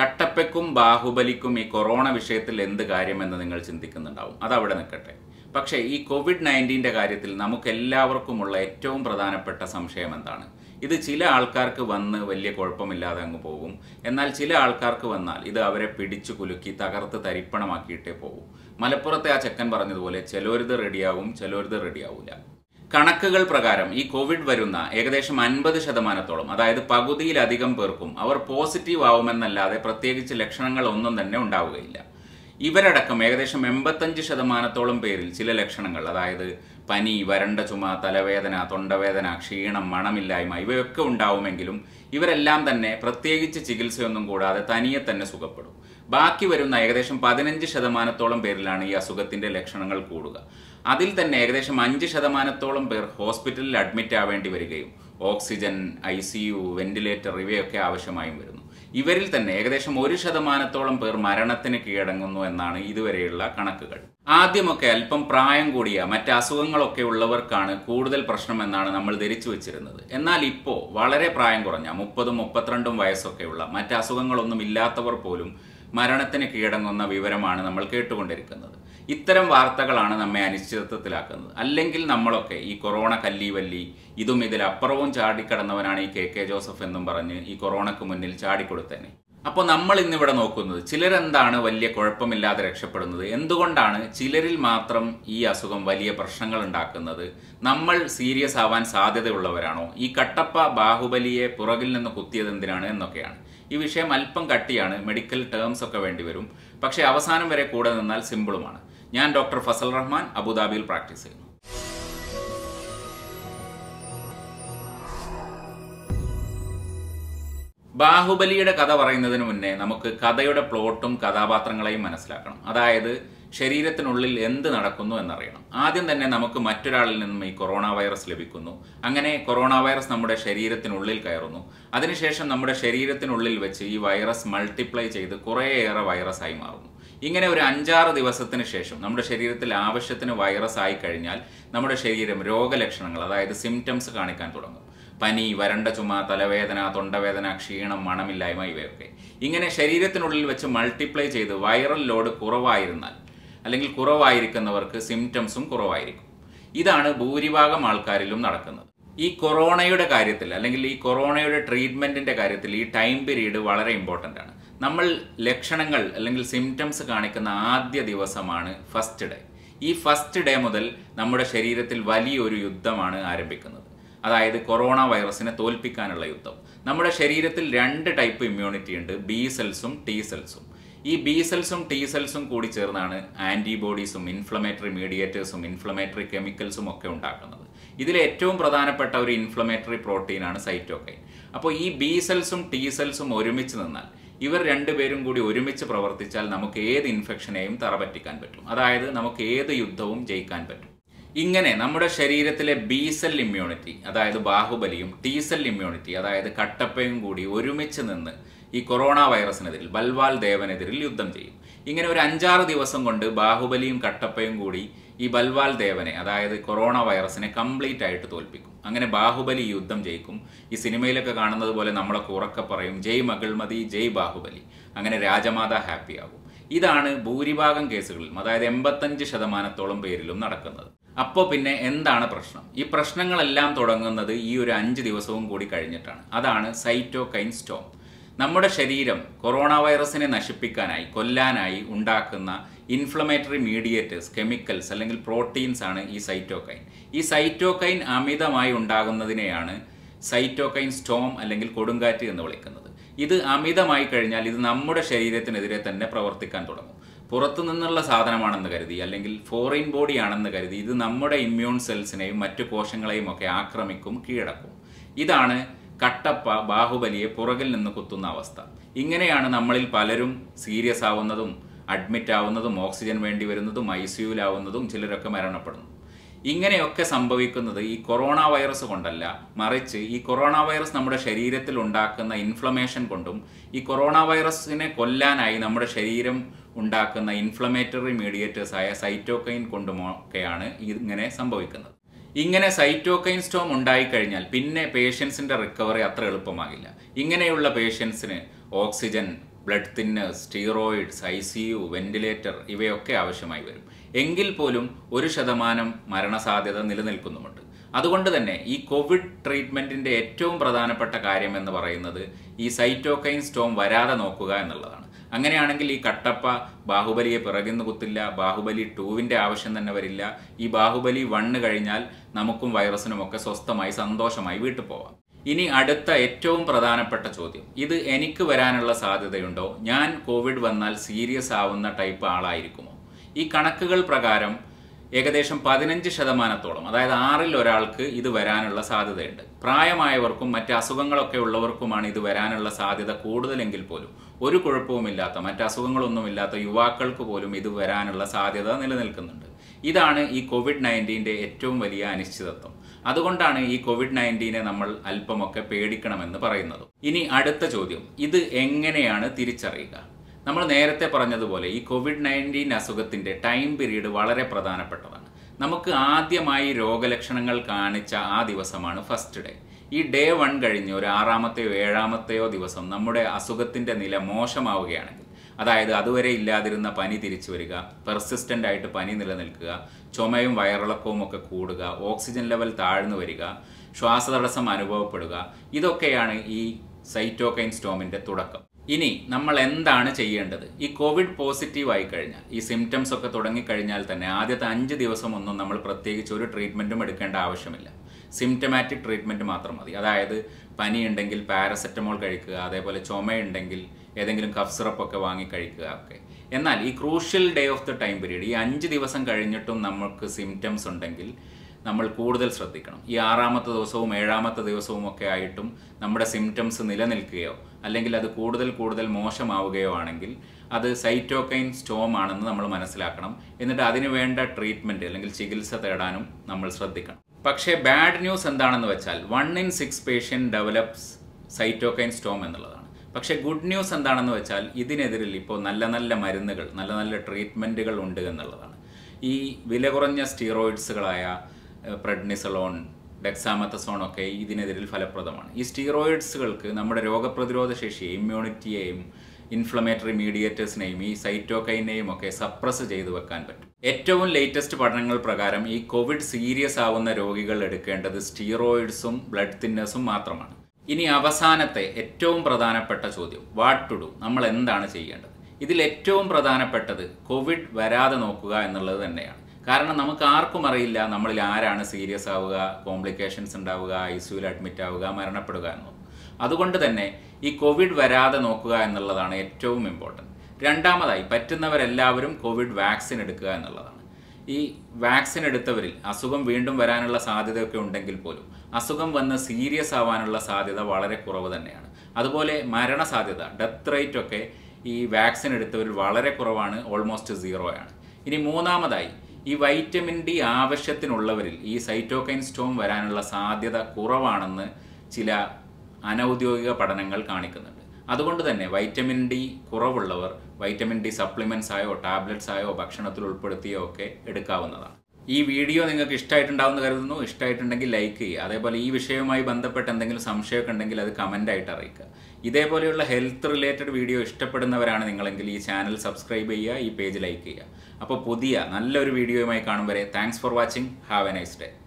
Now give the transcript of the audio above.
കട്ടപ്പയ്ക്കും ബാഹുബലിക്കും ഈ കൊറോണ വിഷയത്തിൽ എന്ത് കാര്യമെന്ന് നിങ്ങൾ ചിന്തിക്കുന്നുണ്ടാവും അതവിടെ നിൽക്കട്ടെ പക്ഷേ ഈ കോവിഡ് നയൻറ്റീൻ്റെ കാര്യത്തിൽ നമുക്ക് എല്ലാവർക്കുമുള്ള ഏറ്റവും പ്രധാനപ്പെട്ട സംശയം എന്താണ് ഇത് ചില ആൾക്കാർക്ക് വന്ന് വലിയ കുഴപ്പമില്ലാതെ അങ്ങ് പോകും എന്നാൽ ചില ആൾക്കാർക്ക് വന്നാൽ ഇത് അവരെ പിടിച്ചു കുലുക്കി തകർത്ത് തരിപ്പണമാക്കിയിട്ടേ പോകും മലപ്പുറത്തെ ആ ചെക്കൻ പറഞ്ഞതുപോലെ ചിലവരിത് റെഡിയാവും ചിലവരിത് റെഡിയാവില്ല കണക്കുകൾ പ്രകാരം ഈ കോവിഡ് വരുന്ന ഏകദേശം അൻപത് ശതമാനത്തോളം അതായത് പകുതിയിലധികം പേർക്കും അവർ പോസിറ്റീവ് ആവുമെന്നല്ലാതെ പ്രത്യേകിച്ച് ലക്ഷണങ്ങൾ ഒന്നും തന്നെ ഉണ്ടാവുകയില്ല ഇവരടക്കം ഏകദേശം എൺപത്തഞ്ച് ശതമാനത്തോളം പേരിൽ ചില ലക്ഷണങ്ങൾ അതായത് പനി വരണ്ട ചുമ തലവേദന തൊണ്ടവേദന ക്ഷീണം മണമില്ലായ്മ ഇവയൊക്കെ ഉണ്ടാവുമെങ്കിലും ഇവരെല്ലാം തന്നെ പ്രത്യേകിച്ച് ചികിത്സയൊന്നും കൂടാതെ തനിയെ തന്നെ സുഖപ്പെടും ബാക്കി വരുന്ന ഏകദേശം പതിനഞ്ച് ശതമാനത്തോളം പേരിലാണ് ഈ അസുഖത്തിന്റെ ലക്ഷണങ്ങൾ കൂടുക അതിൽ തന്നെ ഏകദേശം അഞ്ച് ശതമാനത്തോളം പേർ ഹോസ്പിറ്റലിൽ അഡ്മിറ്റ് ആവേണ്ടി വരികയും oxygen I C U ventilator ഇവയൊക്കെ ആവശ്യമായും വരുന്നു ഇവരിൽ തന്നെ ഏകദേശം ഒരു ശതമാനത്തോളം പേർ മരണത്തിന് കീഴടങ്ങുന്നു എന്നാണ് ഇതുവരെയുള്ള കണക്കുകൾ ആദ്യമൊക്കെ അല്പം പ്രായം കൂടിയ മറ്റ് അസുഖങ്ങളൊക്കെ ഉള്ളവർക്കാണ് കൂടുതൽ പ്രശ്നമെന്നാണ് നമ്മൾ ധരിച്ചു വെച്ചിരുന്നത് എന്നാൽ ഇപ്പോൾ വളരെ പ്രായം കുറഞ്ഞ മുപ്പതും മുപ്പത്തിരണ്ടും വയസ്സൊക്കെയുള്ള മറ്റ് അസുഖങ്ങളൊന്നും ഇല്ലാത്തവർ പോലും മരണത്തിന് കീഴടങ്ങുന്ന വിവരമാണ് നമ്മൾ കേട്ടുകൊണ്ടിരിക്കുന്നത് ഇത്തരം വാർത്തകളാണ് നമ്മെ അനിശ്ചിതത്വത്തിലാക്കുന്നത് അല്ലെങ്കിൽ നമ്മളൊക്കെ ഈ കൊറോണ കല്ലീവല്ലി ഇതും ഇതിലപ്പുറവും ചാടിക്കടന്നവനാണ് ഈ കെ കെ ജോസഫ് എന്നും പറഞ്ഞ് ഈ കൊറോണക്ക് മുന്നിൽ ചാടിക്കൊടുത്തന്നെ അപ്പോൾ നമ്മൾ ഇന്നിവിടെ നോക്കുന്നത് ചിലരെന്താണ് വലിയ കുഴപ്പമില്ലാതെ രക്ഷപ്പെടുന്നത് എന്തുകൊണ്ടാണ് ചിലരിൽ മാത്രം ഈ അസുഖം വലിയ പ്രശ്നങ്ങൾ ഉണ്ടാക്കുന്നത് നമ്മൾ സീരിയസ് ആവാൻ സാധ്യതയുള്ളവരാണോ ഈ കട്ടപ്പ ബാഹുബലിയെ പുറകിൽ നിന്ന് കുത്തിയത് എന്തിനാണ് എന്നൊക്കെയാണ് ഈ വിഷയം അല്പം കട്ടിയാണ് മെഡിക്കൽ ടേംസ് ഒക്കെ വേണ്ടിവരും പക്ഷേ അവസാനം വരെ കൂടെ നിന്നാൽ സിമ്പിളുമാണ് ഞാൻ ഡോക്ടർ ഫസൽ റഹ്മാൻ അബുദാബിയിൽ പ്രാക്ടീസ് ചെയ്യുന്നു ബാഹുബലിയുടെ കഥ പറയുന്നതിന് മുന്നേ നമുക്ക് കഥയുടെ പ്ലോട്ടും കഥാപാത്രങ്ങളെയും മനസ്സിലാക്കണം അതായത് ശരീരത്തിനുള്ളിൽ എന്ത് നടക്കുന്നു എന്നറിയണം ആദ്യം തന്നെ നമുക്ക് മറ്റൊരാളിൽ നിന്നും ഈ കൊറോണ വൈറസ് ലഭിക്കുന്നു അങ്ങനെ കൊറോണ വൈറസ് നമ്മുടെ ശരീരത്തിനുള്ളിൽ കയറുന്നു അതിനുശേഷം നമ്മുടെ ശരീരത്തിനുള്ളിൽ വെച്ച് ഈ വൈറസ് മൾട്ടിപ്ലൈ ചെയ്ത് കുറേയേറെ വൈറസ് ആയി മാറുന്നു ഇങ്ങനെ ഒരു അഞ്ചാറ് ദിവസത്തിന് ശേഷം നമ്മുടെ ശരീരത്തിൽ ആവശ്യത്തിന് വൈറസ് ആയി കഴിഞ്ഞാൽ നമ്മുടെ ശരീരം രോഗലക്ഷണങ്ങൾ അതായത് സിംറ്റംസ് കാണിക്കാൻ തുടങ്ങും പനി വരണ്ട ചുമ തലവേദന തൊണ്ടവേദന ക്ഷീണം മണമില്ലായ്മ ഇവയൊക്കെ ഇങ്ങനെ ശരീരത്തിനുള്ളിൽ വെച്ച് മൾട്ടിപ്ലൈ ചെയ്ത് വൈറൽ ലോഡ് കുറവായിരുന്നാൽ അല്ലെങ്കിൽ കുറവായിരിക്കുന്നവർക്ക് സിംറ്റംസും കുറവായിരിക്കും ഇതാണ് ഭൂരിഭാഗം ആൾക്കാരിലും നടക്കുന്നത് ഈ കൊറോണയുടെ കാര്യത്തിൽ അല്ലെങ്കിൽ ഈ കൊറോണയുടെ ട്രീറ്റ്മെന്റിന്റെ കാര്യത്തിൽ ഈ ടൈം പീരീഡ് വളരെ ഇമ്പോർട്ടൻ്റ് ആണ് നമ്മൾ ലക്ഷണങ്ങൾ അല്ലെങ്കിൽ സിംറ്റംസ് കാണിക്കുന്ന ആദ്യ ദിവസമാണ് ഫസ്റ്റ് ഡേ ഈ ഫസ്റ്റ് ഡേ മുതൽ നമ്മുടെ ശരീരത്തിൽ വലിയൊരു യുദ്ധമാണ് ആരംഭിക്കുന്നത് അതായത് കൊറോണ വൈറസിനെ തോൽപ്പിക്കാനുള്ള യുദ്ധം നമ്മുടെ ശരീരത്തിൽ രണ്ട് ടൈപ്പ് ഇമ്മ്യൂണിറ്റി ഉണ്ട് ബി സെൽസും ടി സെൽസും ഈ ബി സെൽസും ടി സെൽസും കൂടി ചേർന്നാണ് ആന്റിബോഡീസും ഇൻഫ്ലമേറ്ററി മീഡിയേറ്റേഴ്സും ഇൻഫ്ലമേറ്ററി കെമിക്കൽസും ഒക്കെ ഉണ്ടാക്കുന്നത് ഇതിൽ ഏറ്റവും പ്രധാനപ്പെട്ട ഒരു ഇൻഫ്ലമേറ്ററി പ്രോട്ടീനാണ് സൈറ്റോകൈൻ അപ്പോൾ ഈ ബി സെൽസും ടി സെൽസും ഒരുമിച്ച് നിന്നാൽ ഇവർ രണ്ടുപേരും കൂടി ഒരുമിച്ച് പ്രവർത്തിച്ചാൽ നമുക്ക് ഏത് ഇൻഫെക്ഷനെയും തറപറ്റിക്കാൻ പറ്റും അതായത് നമുക്ക് ഏത് യുദ്ധവും ജയിക്കാൻ പറ്റും ഇങ്ങനെ നമ്മുടെ ശരീരത്തിലെ ബി സെൽ ഇമ്മ്യൂണിറ്റി അതായത് ബാഹുബലിയും ടി സെൽ ഇമ്മ്യൂണിറ്റി അതായത് കട്ടപ്പയും കൂടി ഒരുമിച്ച് നിന്ന് ഈ കൊറോണ വൈറസിനെതിരിൽ ബൽവാൽ ദേവനെതിരിൽ യുദ്ധം ചെയ്യും ഇങ്ങനെ ഒരു അഞ്ചാറ് ദിവസം കൊണ്ട് ബാഹുബലിയും കട്ടപ്പയും കൂടി ഈ ബൽവാൽ ദേവനെ അതായത് കൊറോണ വൈറസിനെ കംപ്ലീറ്റ് ആയിട്ട് തോൽപ്പിക്കും അങ്ങനെ ബാഹുബലി യുദ്ധം ജയിക്കും ഈ സിനിമയിലൊക്കെ കാണുന്നത് പോലെ നമ്മളൊക്കെ ഉറക്കെ പറയും ജയ് മകൾമതി ജയ് ബാഹുബലി അങ്ങനെ രാജമാത ഹാപ്പി ആകും ഇതാണ് ഭൂരിഭാഗം കേസുകളിലും അതായത് എൺപത്തഞ്ച് ശതമാനത്തോളം പേരിലും നടക്കുന്നത് അപ്പോൾ പിന്നെ എന്താണ് പ്രശ്നം ഈ പ്രശ്നങ്ങളെല്ലാം തുടങ്ങുന്നത് ഈ ഒരു അഞ്ച് ദിവസവും കൂടി കഴിഞ്ഞിട്ടാണ് അതാണ് സൈറ്റോകൈൻ സ്റ്റോം നമ്മുടെ ശരീരം കൊറോണ വൈറസിനെ നശിപ്പിക്കാനായി കൊല്ലാനായി ഉണ്ടാക്കുന്ന ഇൻഫ്ലമേറ്ററി മീഡിയേറ്റേഴ്സ് കെമിക്കൽസ് അല്ലെങ്കിൽ പ്രോട്ടീൻസ് ആണ് ഈ സൈറ്റോകൈൻ ഈ സൈറ്റോകൈൻ അമിതമായി ഉണ്ടാകുന്നതിനെയാണ് സൈറ്റോകൈൻ സ്റ്റോം അല്ലെങ്കിൽ കൊടുങ്കാറ്റ് എന്ന് വിളിക്കുന്നത് ഇത് അമിതമായി കഴിഞ്ഞാൽ ഇത് നമ്മുടെ ശരീരത്തിനെതിരെ തന്നെ പ്രവർത്തിക്കാൻ തുടങ്ങും പുറത്തു നിന്നുള്ള സാധനമാണെന്ന് കരുതി അല്ലെങ്കിൽ ഫോറിൻ ബോഡി ആണെന്ന് കരുതി ഇത് നമ്മുടെ ഇമ്മ്യൂൺ സെൽസിനെയും മറ്റു കോശങ്ങളെയും ഒക്കെ ആക്രമിക്കും കീഴടക്കും ഇതാണ് കട്ടപ്പ ബാഹുബലിയെ പുറകിൽ നിന്ന് കുത്തുന്ന അവസ്ഥ ഇങ്ങനെയാണ് നമ്മളിൽ പലരും സീരിയസ് ആവുന്നതും അഡ്മിറ്റ് ആവുന്നതും ഓക്സിജൻ വേണ്ടി വരുന്നതും ഐ സിയുലാവുന്നതും ചിലരൊക്കെ മരണപ്പെടുന്നു ഇങ്ങനെയൊക്കെ സംഭവിക്കുന്നത് ഈ കൊറോണ വൈറസ് കൊണ്ടല്ല മറിച്ച് ഈ കൊറോണ വൈറസ് നമ്മുടെ ശരീരത്തിൽ ഉണ്ടാക്കുന്ന ഇൻഫ്ലമേഷൻ കൊണ്ടും ഈ കൊറോണ വൈറസിനെ കൊല്ലാനായി നമ്മുടെ ശരീരം ഉണ്ടാക്കുന്ന ഇൻഫ്ലമേറ്ററി മീഡിയേറ്റേഴ്സായ സൈറ്റോകൈൻ കൊണ്ടുമൊക്കെയാണ് ഇങ്ങനെ സംഭവിക്കുന്നത് ഇങ്ങനെ സൈറ്റോകൈൻ സ്റ്റോം ഉണ്ടായിക്കഴിഞ്ഞാൽ പിന്നെ പേഷ്യൻസിന്റെ റിക്കവറി അത്ര എളുപ്പമാകില്ല ഇങ്ങനെയുള്ള പേഷ്യൻസിന് oxygen blood thinners steroids I C U ventilator ഇവയൊക്കെ ആവശ്യമായി വരും എങ്കിൽ പോലും ഒരു ശതമാനം മരണസാധ്യത നിലനിൽക്കുന്നുമുണ്ട് അതുകൊണ്ട് തന്നെ ഈ കോവിഡ് ട്രീറ്റ്മെന്റിന്റെ ഏറ്റവും പ്രധാനപ്പെട്ട കാര്യം എന്ന് പറയുന്നത് ഈ സൈറ്റോകൈൻ സ്റ്റോം വരാതെ നോക്കുക എന്നുള്ളതാണ് അങ്ങനെയാണെങ്കിൽ ഈ കട്ടപ്പ ബാഹുബലിയെ പിറകിന്ന് കുത്തില്ല ബാഹുബലി ടൂവിന്റെ ആവശ്യം തന്നെ വരില്ല ഈ ബാഹുബലി വണ്ണ് കഴിഞ്ഞാൽ നമുക്കും വൈറസിനുമൊക്കെ സ്വസ്ഥമായി സന്തോഷമായി വീട്ടിൽ പോവാം ഇനി അടുത്ത ഏറ്റവും പ്രധാനപ്പെട്ട ചോദ്യം ഇത് എനിക്ക് വരാനുള്ള സാധ്യതയുണ്ടോ ഞാൻ കോവിഡ് വന്നാൽ സീരിയസ് ആവുന്ന ടൈപ്പ് ആളായിരിക്കുമോ ഈ കണക്കുകൾ പ്രകാരം ഏകദേശം പതിനഞ്ച് ശതമാനത്തോളം അതായത് ആറിൽ ഒരാൾക്ക് ഇത് വരാനുള്ള സാധ്യതയുണ്ട് പ്രായമായവർക്കും മറ്റ് അസുഖങ്ങളൊക്കെ ഉള്ളവർക്കുമാണ് ഇത് വരാനുള്ള സാധ്യത കൂടുതലെങ്കിൽ പോലും ഒരു കുഴപ്പവുമില്ലാത്ത മറ്റ് അസുഖങ്ങളൊന്നുമില്ലാത്ത യുവാക്കൾക്ക് പോലും ഇത് വരാനുള്ള സാധ്യത നിലനിൽക്കുന്നുണ്ട് ഇതാണ് ഈ കോവിഡ് നയൻറ്റീൻ്റെ ഏറ്റവും വലിയ അനിശ്ചിതത്വം അതുകൊണ്ടാണ് ഈ കോവിഡ് നയൻറ്റീനെ നമ്മൾ അല്പമൊക്കെ പേടിക്കണമെന്ന് പറയുന്നത് ഇനി അടുത്ത ചോദ്യം ഇത് എങ്ങനെയാണ് തിരിച്ചറിയുക നമ്മൾ നേരത്തെ പറഞ്ഞതുപോലെ ഈ കോവിഡ് നയൻറ്റീൻ അസുഖത്തിന്റെ ടൈം പീരീഡ് വളരെ പ്രധാനപ്പെട്ടതാണ് നമുക്ക് ആദ്യമായി രോഗലക്ഷണങ്ങൾ കാണിച്ച ആ ദിവസമാണ് ഫസ്റ്റ് ഡേ ഈ ഡേ വൺ കഴിഞ്ഞ് ഒരു ആറാമത്തെയോ ഏഴാമത്തെയോ ദിവസം നമ്മുടെ അസുഖത്തിന്റെ നില മോശമാവുകയാണെങ്കിൽ അതായത് അതുവരെ ഇല്ലാതിരുന്ന പനി തിരിച്ചു വരിക പെർസിസ്റ്റന്റ് ആയിട്ട് പനി നിലനിൽക്കുക ചുമയും വയറിളക്കവും ഒക്കെ കൂടുക ഓക്സിജൻ ലെവൽ താഴ്ന്നു വരിക ശ്വാസതടസ്സം അനുഭവപ്പെടുക ഇതൊക്കെയാണ് ഈ സൈറ്റോകൈൻ സ്റ്റോമിന്റെ തുടക്കം ഇനി നമ്മൾ എന്താണ് ചെയ്യേണ്ടത് ഈ കോവിഡ് പോസിറ്റീവ് ആയി കഴിഞ്ഞാൽ ഈ സിംറ്റംസ് ഒക്കെ തുടങ്ങിക്കഴിഞ്ഞാൽ തന്നെ ആദ്യത്തെ അഞ്ച് ദിവസം ഒന്നും നമ്മൾ പ്രത്യേകിച്ച് ഒരു ട്രീറ്റ്മെന്റും എടുക്കേണ്ട ആവശ്യമില്ല സിംറ്റമാറ്റിക് ട്രീറ്റ്മെന്റ് മാത്രം മതി അതായത് പനി ഉണ്ടെങ്കിൽ പാരസെറ്റമോൾ കഴിക്കുക അതേപോലെ ചുമയുണ്ടെങ്കിൽ ഏതെങ്കിലും കഫ് സിറപ്പ് ഒക്കെ വാങ്ങി കഴിക്കുക ഒക്കെ എന്നാൽ ഈ crucial day of the time period ഈ അഞ്ച് ദിവസം കഴിഞ്ഞിട്ടും നമുക്ക് സിംറ്റംസ് ഉണ്ടെങ്കിൽ നമ്മൾ കൂടുതൽ ശ്രദ്ധിക്കണം ഈ ആറാമത്തെ ദിവസവും ഏഴാമത്തെ ദിവസവും ഒക്കെ ആയിട്ടും നമ്മുടെ സിംറ്റംസ് നിലനിൽക്കുകയോ അല്ലെങ്കിൽ അത് കൂടുതൽ കൂടുതൽ മോശമാവുകയോ ആണെങ്കിൽ അത് സൈറ്റോകൈൻ സ്റ്റോം ആണെന്ന് നമ്മൾ മനസ്സിലാക്കണം എന്നിട്ട് അതിന് വേണ്ട ട്രീറ്റ്മെൻറ്റ് അല്ലെങ്കിൽ ചികിത്സ തേടാനും നമ്മൾ ശ്രദ്ധിക്കണം പക്ഷേ ബാഡ് ന്യൂസ് എന്താണെന്ന് വെച്ചാൽ one in six patient develops cytokine storm എന്നുള്ളതാണ് പക്ഷേ ഗുഡ് ന്യൂസ് എന്താണെന്ന് വെച്ചാൽ ഇതിനെതിരിൽ ഇപ്പോൾ നല്ല നല്ല മരുന്നുകൾ നല്ല നല്ല ട്രീറ്റ്മെൻറ്റുകൾ ഉണ്ട് എന്നുള്ളതാണ് ഈ വില കുറഞ്ഞ സ്റ്റീറോയിഡ്സുകളായ പ്രെഡ്നിസലോൺ ഡെക്സാമത്തസോൺ ഒക്കെ ഇതിനെതിരിൽ ഫലപ്രദമാണ് ഈ സ്റ്റീറോയിഡ്സുകൾക്ക് നമ്മുടെ രോഗപ്രതിരോധ ശേഷിയെ ഇമ്മ്യൂണിറ്റിയെയും ഇൻഫ്ലമേറ്ററി മീഡിയേറ്റേഴ്സിനെയും ഈ സൈറ്റോകൈനെയും ഒക്കെ സപ്രസ് ചെയ്തു വെക്കാൻ പറ്റും ഏറ്റവും ലേറ്റസ്റ്റ് പഠനങ്ങൾ പ്രകാരം ഈ കോവിഡ് സീരിയസ് ആവുന്ന രോഗികൾ എടുക്കേണ്ടത് സ്റ്റീറോയിഡ്സും ബ്ലഡ് തിന്നേഴ്സും മാത്രമാണ് ഇനി അവസാനത്തെ ഏറ്റവും പ്രധാനപ്പെട്ട ചോദ്യം വാട്ട് ടു ഡു നമ്മൾ എന്താണ് ചെയ്യേണ്ടത് ഇതിൽ ഏറ്റവും പ്രധാനപ്പെട്ടത് കോവിഡ് വരാതെ നോക്കുക എന്നുള്ളത് തന്നെയാണ് കാരണം നമുക്ക് ആർക്കും അറിയില്ല നമ്മളിൽ ആരാണ് സീരിയസ് ആവുക കോംപ്ലിക്കേഷൻസ് ഉണ്ടാവുക ഐ സിയുയിൽ അഡ്മിറ്റ് ആവുക മരണപ്പെടുക എന്നൊന്നും അതുകൊണ്ട് തന്നെ ഈ കോവിഡ് വരാതെ നോക്കുക എന്നുള്ളതാണ് ഏറ്റവും ഇമ്പോർട്ടൻറ്റ് രണ്ടാമതായി പറ്റുന്നവരെല്ലാവരും കോവിഡ് വാക്സിൻ എടുക്കുക എന്നുള്ളതാണ് ഈ വാക്സിൻ എടുത്തവരിൽ അസുഖം വീണ്ടും വരാനുള്ള സാധ്യതയൊക്കെ ഉണ്ടെങ്കിൽ പോലും അസുഖം വന്ന് സീരിയസ് ആവാനുള്ള സാധ്യത വളരെ കുറവ് തന്നെയാണ് അതുപോലെ മരണസാധ്യത ഡെത്ത് റേറ്റ് ഒക്കെ ഈ വാക്സിൻ എടുത്തവരിൽ വളരെ കുറവാണ് ഓൾമോസ്റ്റ് സീറോ ആണ് ഇനി മൂന്നാമതായി ഈ വൈറ്റമിൻ ഡി ആവശ്യത്തിനുള്ളവരിൽ ഈ സൈറ്റോകൈൻ സ്റ്റോം വരാനുള്ള സാധ്യത കുറവാണെന്ന് ചില അനൗദ്യോഗിക പഠനങ്ങൾ കാണിക്കുന്നുണ്ട് അതുകൊണ്ട് തന്നെ വൈറ്റമിൻ ഡി കുറവുള്ളവർ വൈറ്റമിൻ ഡി സപ്ലിമെന്റ്സ് ആയോ ടാബ്ലറ്റ്സ് ആയോ ഭക്ഷണത്തിൽ ഉൾപ്പെടുത്തിയോ ഒക്കെ എടുക്കാവുന്നതാണ് ഈ വീഡിയോ നിങ്ങൾക്ക് ഇഷ്ടമായിട്ടുണ്ടാവുമെന്ന് കരുതുന്നു ഇഷ്ടമായിട്ടുണ്ടെങ്കിൽ ലൈക്ക് ചെയ്യുക അതേപോലെ ഈ വിഷയവുമായി ബന്ധപ്പെട്ട് എന്തെങ്കിലും സംശയമൊക്കെ ഉണ്ടെങ്കിൽ അത് കമൻ്റ് ആയിട്ട് അറിയിക്കുക ഇതേപോലെയുള്ള ഹെൽത്ത് റിലേറ്റഡ് വീഡിയോ ഇഷ്ടപ്പെടുന്നവരാണ് നിങ്ങളെങ്കിൽ ഈ ചാനൽ സബ്സ്ക്രൈബ് ചെയ്യുക ഈ പേജ് ലൈക്ക് ചെയ്യുക അപ്പോൾ പുതിയ നല്ലൊരു വീഡിയോയുമായി കാണും വരെ thanks for watching have a nice day